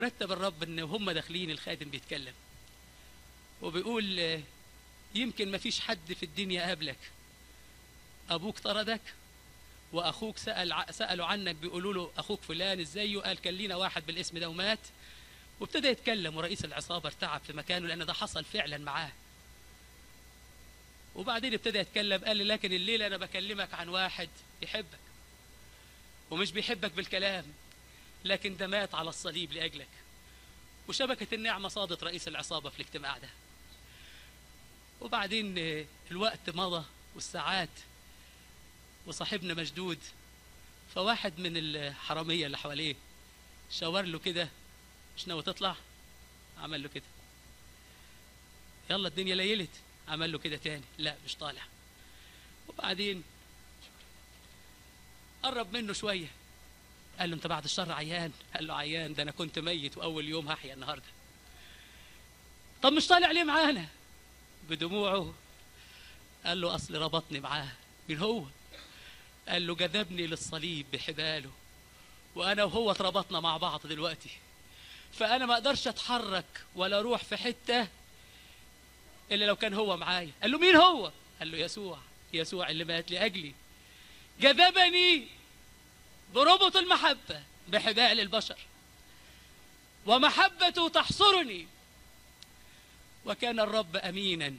رتب الرب ان هم داخلين الخادم بيتكلم وبيقول آه، يمكن ما فيش حد في الدنيا قابلك ابوك طردك واخوك سال ع- سالوا عنك بيقولوا له اخوك فلان ازاي قال كان لينا واحد بالاسم ده ومات وابتدى يتكلم ورئيس العصابه ارتعب في مكانه لان ده حصل فعلا معاه وبعدين ابتدى يتكلم قال لي لكن الليله انا بكلمك عن واحد يحبك ومش بيحبك بالكلام لكن ده مات على الصليب لاجلك وشبكه النعمه صادت رئيس العصابه في الاجتماع ده وبعدين آه، الوقت مضى والساعات وصاحبنا مشدود فواحد من الحراميه اللي حواليه شاور له كده مش ناوي تطلع عمل له كده يلا الدنيا ليلت عمل له كده تاني لا مش طالع وبعدين قرب منه شويه قال له انت بعد الشر عيان قال له عيان ده انا كنت ميت واول يوم هحيا النهارده طب مش طالع ليه معانا بدموعه قال له اصل ربطني معاه مين هو قال له جذبني للصليب بحباله وانا وهو اتربطنا مع بعض دلوقتي فانا ما اقدرش اتحرك ولا اروح في حته الا لو كان هو معايا قال له مين هو قال له يسوع يسوع اللي مات لاجلي جذبني بربط المحبه بحبال البشر ومحبته تحصرني وكان الرب امينا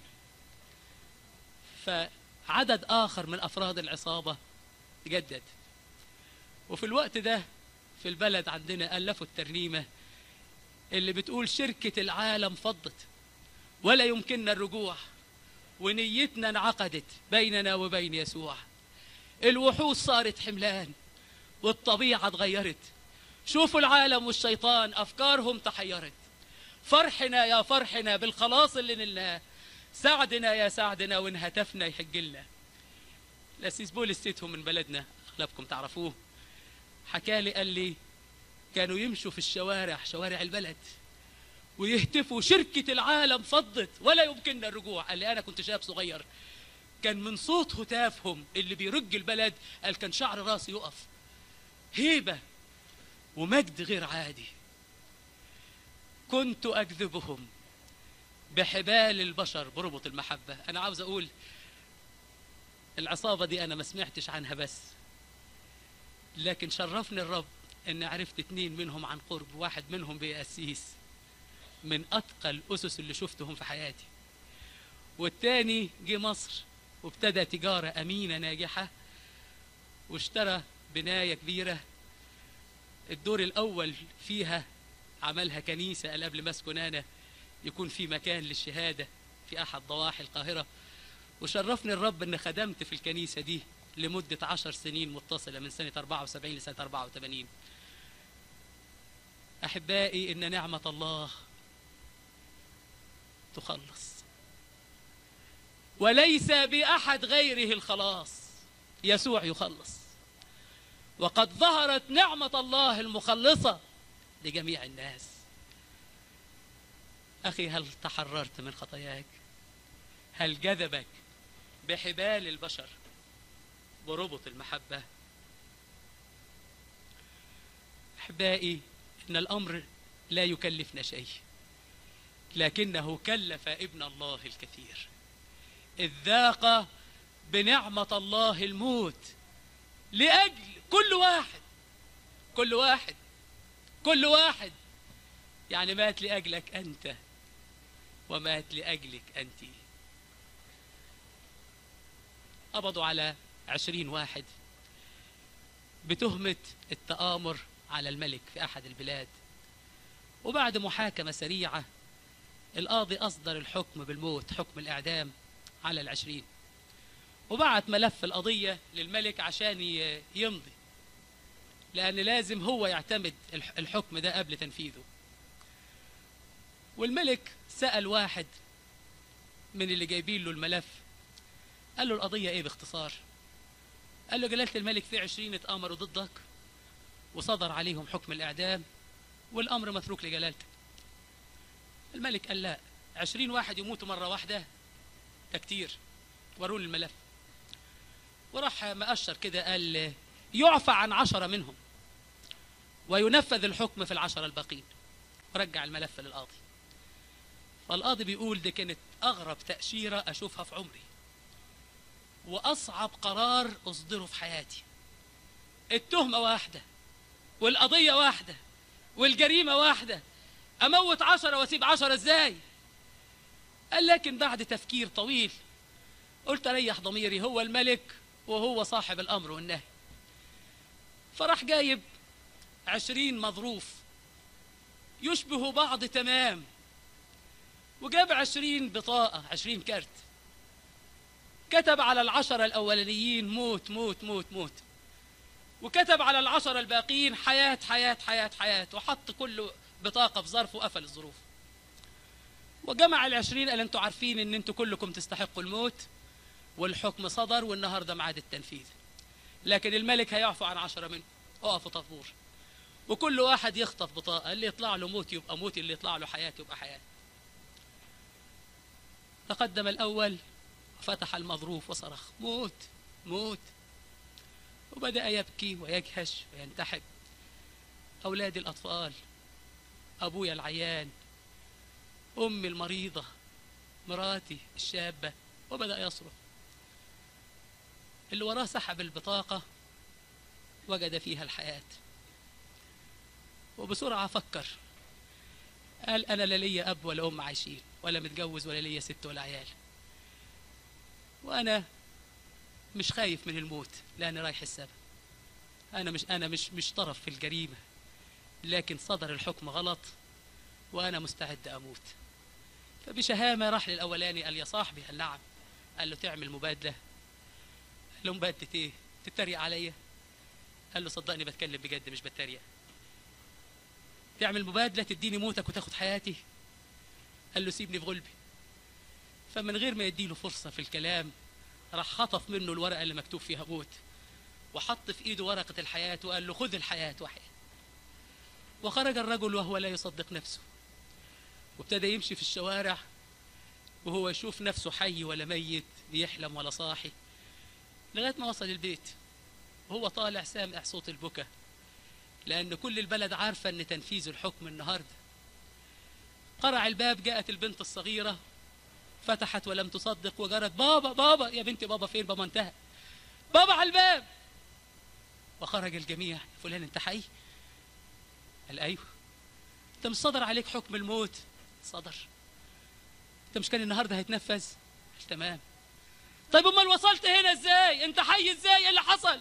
فعدد اخر من افراد العصابه جدد وفي الوقت ده في البلد عندنا الفوا الترنيمه اللي بتقول شركه العالم فضت ولا يمكننا الرجوع ونيتنا انعقدت بيننا وبين يسوع الوحوش صارت حملان والطبيعه اتغيرت شوفوا العالم والشيطان افكارهم تحيرت فرحنا يا فرحنا بالخلاص اللي نلناه سعدنا يا سعدنا وان هتفنا يحج لنا الاسيس بولس سيتهم من بلدنا اغلبكم تعرفوه حكى لي قال لي كانوا يمشوا في الشوارع شوارع البلد ويهتفوا شركة العالم فضت ولا يمكننا الرجوع قال لي أنا كنت شاب صغير كان من صوت هتافهم اللي بيرج البلد قال كان شعر راسي يقف هيبة ومجد غير عادي كنت أكذبهم بحبال البشر بربط المحبة أنا عاوز أقول العصابة دي أنا ما سمعتش عنها بس لكن شرفني الرب أن عرفت اتنين منهم عن قرب واحد منهم بيأسيس من أتقى الأسس اللي شفتهم في حياتي والتاني جه مصر وابتدى تجارة أمينة ناجحة واشترى بناية كبيرة الدور الأول فيها عملها كنيسة قال قبل ما اسكن أنا يكون في مكان للشهادة في أحد ضواحي القاهرة وشرفني الرب أن خدمت في الكنيسة دي لمدة عشر سنين متصلة من سنة 74 لسنة 84 أحبائي إن نعمة الله تخلص وليس بأحد غيره الخلاص يسوع يخلص وقد ظهرت نعمة الله المخلصة لجميع الناس أخي هل تحررت من خطاياك هل جذبك بحبال البشر بربط المحبة أحبائي إن الأمر لا يكلفنا شيء لكنه كلف ابن الله الكثير إذ ذاق بنعمة الله الموت لأجل كل واحد كل واحد كل واحد يعني مات لأجلك أنت ومات لأجلك أنت قبضوا على عشرين واحد بتهمة التآمر على الملك في أحد البلاد وبعد محاكمة سريعة القاضي أصدر الحكم بالموت حكم الإعدام على العشرين وبعت ملف القضية للملك عشان ي- يمضي لأن لازم هو يعتمد الح- الحكم ده قبل تنفيذه والملك سأل واحد من اللي جايبين له الملف قال له القضية ايه باختصار قال له جلالة الملك في عشرين اتآمروا ضدك وصدر عليهم حكم الإعدام والأمر متروك لجلالتك الملك قال لا عشرين واحد يموتوا مرة واحدة ده كتير وروا لي الملف وراح مأشر كده قال يعفى عن عشرة منهم وينفذ الحكم في العشرة الباقين ورجع الملف للقاضي فالقاضي بيقول دي كانت أغرب تأشيرة أشوفها في عمري وأصعب قرار أصدره في حياتي التهمة واحدة والقضية واحدة والجريمة واحدة أموت عشرة وأسيب عشرة إزاي قال لكن بعد تفكير طويل قلت أريح ضميري هو الملك وهو صاحب الأمر والنهي فراح جايب عشرين مظروف يشبه بعض تمام وجاب عشرين بطاقة عشرين كارت كتب على العشرة الأولانيين موت موت موت موت وكتب على العشرة الباقيين حياة حياة حياة حياة وحط كل بطاقة في ظرف وقفل الظروف وجمع العشرين قال انتوا عارفين ان انتوا كلكم تستحقوا الموت والحكم صدر والنهاردة معاد التنفيذ لكن الملك هيعفو عن عشرة منكم اقفوا طابور وكل واحد يخطف بطاقة اللي يطلع له موت يبقى موت اللي يطلع له حياة يبقى حياة تقدم الأول وفتح المظروف وصرخ موت موت وبدأ يبكي ويجهش وينتحب أولادي الأطفال أبويا العيان أمي المريضة مراتي الشابة وبدأ يصرخ اللي وراه سحب البطاقة وجد فيها الحياة وبسرعة فكر قال أنا لا ليا أب ولا أم عايشين ولا متجوز ولا ليا ست ولا عيال وأنا مش خايف من الموت لأني رايح السبب أنا مش أنا مش مش طرف في الجريمة لكن صدر الحكم غلط وأنا مستعد أموت فبشهامة راح للأولاني قال يا صاحبي قال نعم قال له تعمل مبادلة قال له مبادلة إيه؟ تتريق عليا؟ قال له صدقني بتكلم بجد مش بتريق تعمل مبادلة تديني موتك وتاخد حياتي قال له سيبني في غلبي فمن غير ما يديله فرصة في الكلام راح خطف منه الورقة اللي مكتوب فيها موت وحط في ايده ورقة الحياة وقال له خذ الحياة وحياة وخرج الرجل وهو لا يصدق نفسه وابتدى يمشي في الشوارع وهو يشوف نفسه حي ولا ميت بيحلم ولا صاحي لغاية ما وصل البيت وهو طالع سامع صوت البكا لأن كل البلد عارفة أن تنفيذ الحكم النهاردة قرع الباب جاءت البنت الصغيرة فتحت ولم تصدق وجرت بابا بابا يا بنتي بابا فين بابا انتهى بابا على الباب وخرج الجميع فلان انت حي قال ايوه انت مش صدر عليك حكم الموت صدر انت مش كان النهارده هيتنفذ قال تمام طيب امال وصلت هنا ازاي انت حي ازاي ايه اللي حصل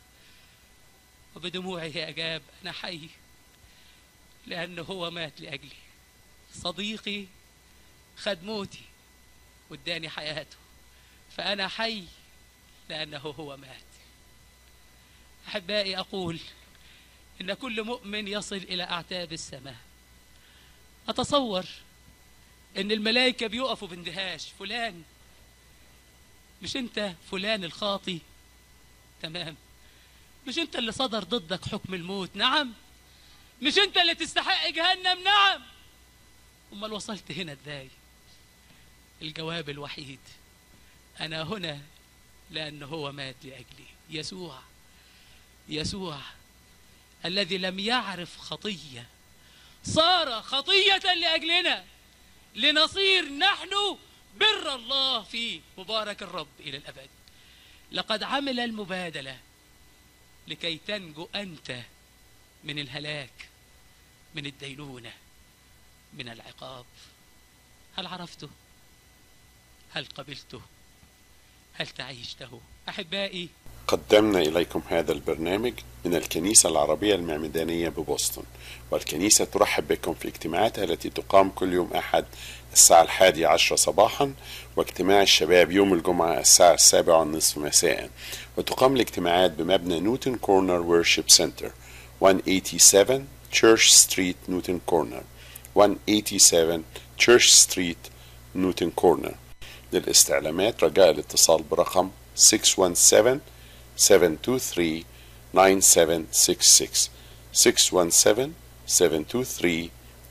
وبدموعه اجاب انا حي لانه هو مات لاجلي صديقي خد موتي واداني حياته فانا حي لانه هو مات احبائي اقول ان كل مؤمن يصل الى اعتاب السماء اتصور ان الملائكه بيقفوا باندهاش فلان مش انت فلان الخاطي تمام مش انت اللي صدر ضدك حكم الموت نعم مش انت اللي تستحق جهنم نعم امال وصلت هنا ازاي الجواب الوحيد انا هنا لانه هو مات لاجلي يسوع يسوع الذي لم يعرف خطيه صار خطيه لاجلنا لنصير نحن بر الله فيه مبارك الرب الى الابد لقد عمل المبادله لكي تنجو انت من الهلاك من الدينونه من العقاب هل عرفته هل قبلته هل تعيشته احبائي قدمنا إليكم هذا البرنامج من الكنيسة العربية المعمدانية ببوسطن والكنيسة ترحب بكم في اجتماعاتها التي تقام كل يوم أحد الساعة الحادية عشرة صباحا واجتماع الشباب يوم الجمعة الساعة السابعة والنصف مساء وتقام الاجتماعات بمبنى نيوتن كورنر وورشيب سنتر 187 تشيرش ستريت نيوتن كورنر 187 تشيرش ستريت نيوتن كورنر للاستعلامات رجاء الاتصال برقم 617 723 9766 617 723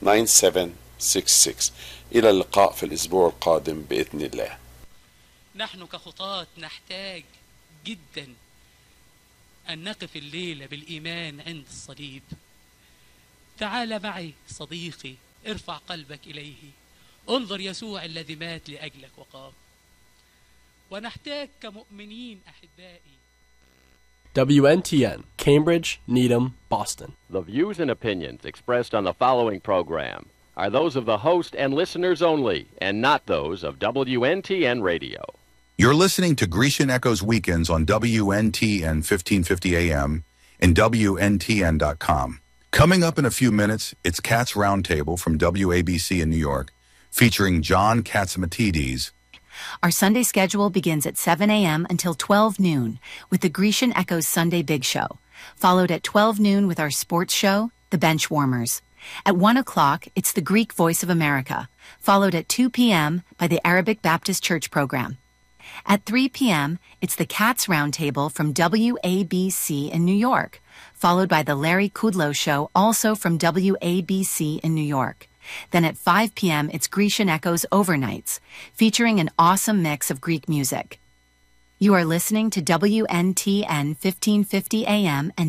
9766 إلى اللقاء في الأسبوع القادم بإذن الله نحن كخطاة نحتاج جدا أن نقف الليلة بالإيمان عند الصليب تعال معي صديقي ارفع قلبك إليه انظر يسوع الذي مات لأجلك وقام ونحتاج كمؤمنين أحبائي WNTN, Cambridge, Needham, Boston. The views and opinions expressed on the following program are those of the host and listeners only, and not those of WNTN Radio. You're listening to Grecian Echoes Weekends on WNTN 1550 AM and WNTN.com. Coming up in a few minutes, it's Cats Roundtable from WABC in New York, featuring John Katsimatidis. Our Sunday schedule begins at 7 a.m. until 12 noon with the Grecian Echoes Sunday Big Show, followed at 12 noon with our sports show, The Bench Warmers. At 1 o'clock, it's the Greek Voice of America, followed at 2 p.m. by the Arabic Baptist Church program. At 3 p.m., it's the Cats Roundtable from WABC in New York, followed by the Larry Kudlow Show, also from WABC in New York. Then at 5 p.m., it's Grecian Echoes Overnights, featuring an awesome mix of Greek music. You are listening to WNTN 1550 AM and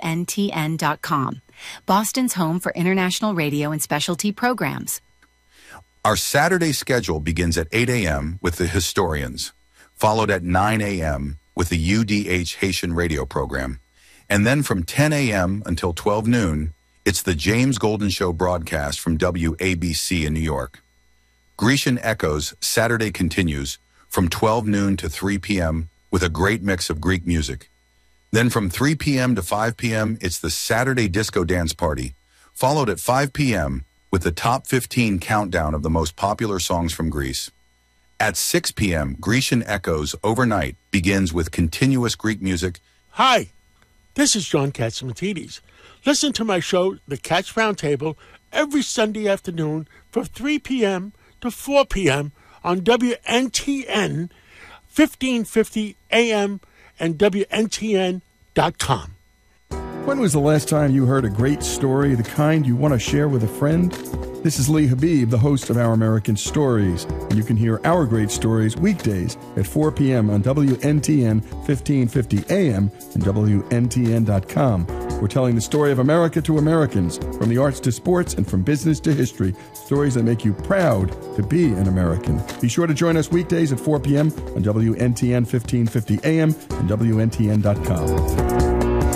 WNTN.com, Boston's home for international radio and specialty programs. Our Saturday schedule begins at 8 a.m. with the Historians, followed at 9 a.m. with the UDH Haitian radio program. And then from 10 a.m. until 12 noon, it's the James Golden Show broadcast from WABC in New York. Grecian Echoes Saturday continues from 12 noon to 3 p.m. with a great mix of Greek music. Then from 3 p.m. to 5 p.m., it's the Saturday Disco Dance Party, followed at 5 p.m. with the top 15 countdown of the most popular songs from Greece. At 6 p.m., Grecian Echoes Overnight begins with continuous Greek music. Hi, this is John Katsimatidis. Listen to my show, The Cats Roundtable, every Sunday afternoon from 3 p.m. to 4 p.m. on WNTN 1550 AM and WNTN.com. When was the last time you heard a great story, the kind you want to share with a friend? This is Lee Habib, the host of Our American Stories, and you can hear our great stories weekdays at 4 p.m. on WNTN 1550 AM and WNTN.com. We're telling the story of America to Americans, from the arts to sports and from business to history, stories that make you proud to be an American. Be sure to join us weekdays at 4 p.m. on WNTN 1550 AM and WNTN.com.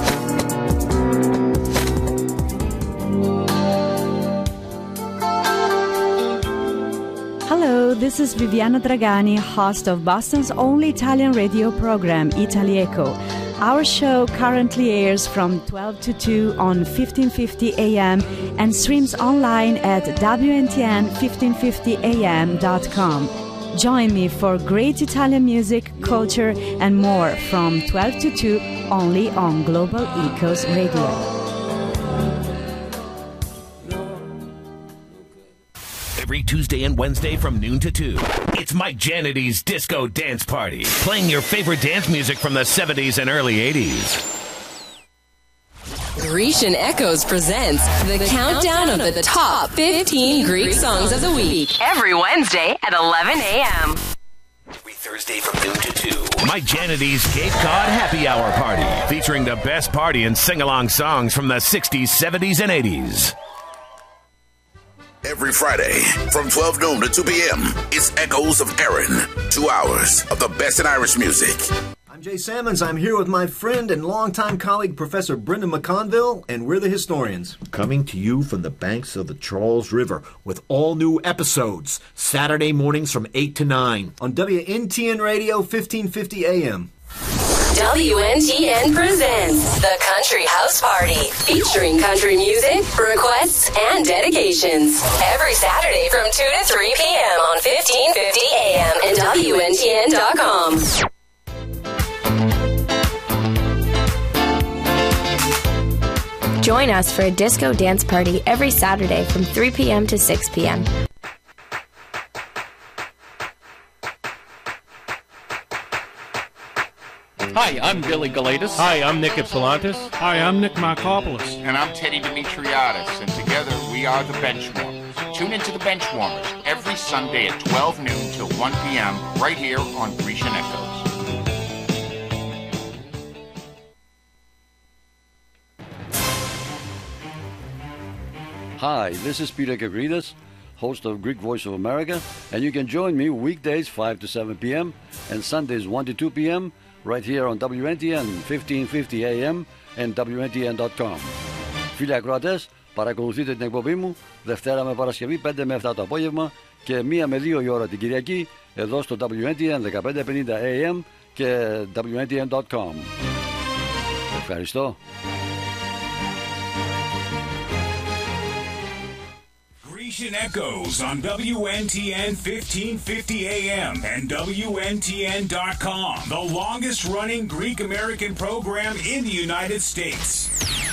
Hello, this is Viviana Dragani, host of Boston's only Italian radio program, Italy Echo. Our show currently airs from 12 to 2 on 1550 AM and streams online at WNTN1550am.com. Join me for great Italian music, culture, and more from 12 to 2 only on Global Ecos Radio. Every Tuesday and Wednesday from noon to 2. It's Mike Janity's Disco Dance Party, playing your favorite dance music from the 70s and early 80s. Grecian Echoes presents the, the countdown, countdown of the top 15 Greek songs of the week every Wednesday at 11 a.m. Every Thursday from noon to 2. Mike Janity's Cape Cod Happy Hour Party, featuring the best party and sing along songs from the 60s, 70s, and 80s. Every Friday from 12 noon to 2 p.m. It's Echoes of Erin. Two hours of the best in Irish music. I'm Jay Sammons. I'm here with my friend and longtime colleague, Professor Brendan McConville, and we're the Historians. Coming to you from the banks of the Charles River with all new episodes, Saturday mornings from 8 to 9. On WNTN Radio 1550 AM. WNTN presents the Country House Party, featuring country music, requests, and dedications. Every Saturday from 2 to 3 p.m. on 1550 AM and WNTN.com. Join us for a disco dance party every Saturday from 3 p.m. to 6 p.m. Hi, I'm Billy Galatis. Hi, I'm Nick Ypsilantis. Hi, I'm Nick Markopoulos. And I'm Teddy Dimitriadis, and together we are the Benchwarmers. Tune into the Benchwarmers every Sunday at 12 noon till 1 p.m. right here on Grecian Echoes. Hi, this is Peter Gavridis, host of Greek Voice of America, and you can join me weekdays 5 to 7 p.m. and Sundays 1 to 2 p.m. right here on WNTN 1550 AM and WNTN.com. Φίλοι ακροατές, παρακολουθείτε την εκπομπή μου Δευτέρα με Παρασκευή 5 με 7 το απόγευμα και 1 με 2 η ώρα την Κυριακή εδώ στο WNTN 1550 AM και WNTN.com. Ευχαριστώ. Grecian Echoes on WNTN 1550 AM and WNTN.com, the longest running Greek American program in the United States.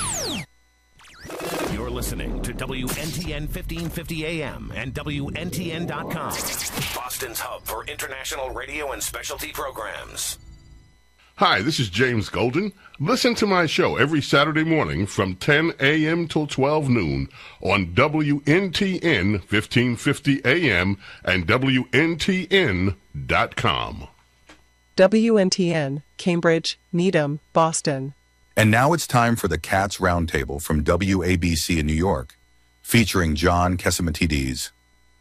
You're listening to WNTN 1550 AM and WNTN.com, Boston's hub for international radio and specialty programs. Hi, this is James Golden. Listen to my show every Saturday morning from 10 a.m. till 12 noon on WNTN 1550 AM and WNTN.com. WNTN, Cambridge, Needham, Boston. And now it's time for the Cats Roundtable from WABC in New York, featuring John Kesimatides.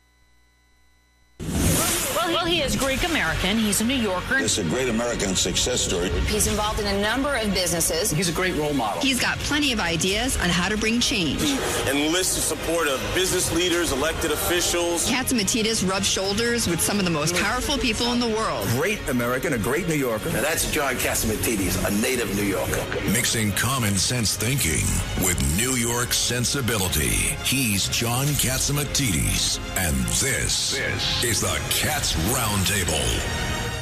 Well, he is Greek American. He's a New Yorker. It's a great American success story. He's involved in a number of businesses. He's a great role model. He's got plenty of ideas on how to bring change. Enlist the support of business leaders, elected officials. Katsimatidis rubs shoulders with some of the most powerful people in the world. Great American, a great New Yorker. Now that's John Catsimatidis, a native New Yorker. Mixing common sense thinking with New York sensibility. He's John Katsimatidis, and this, this is the Cats Roundtable.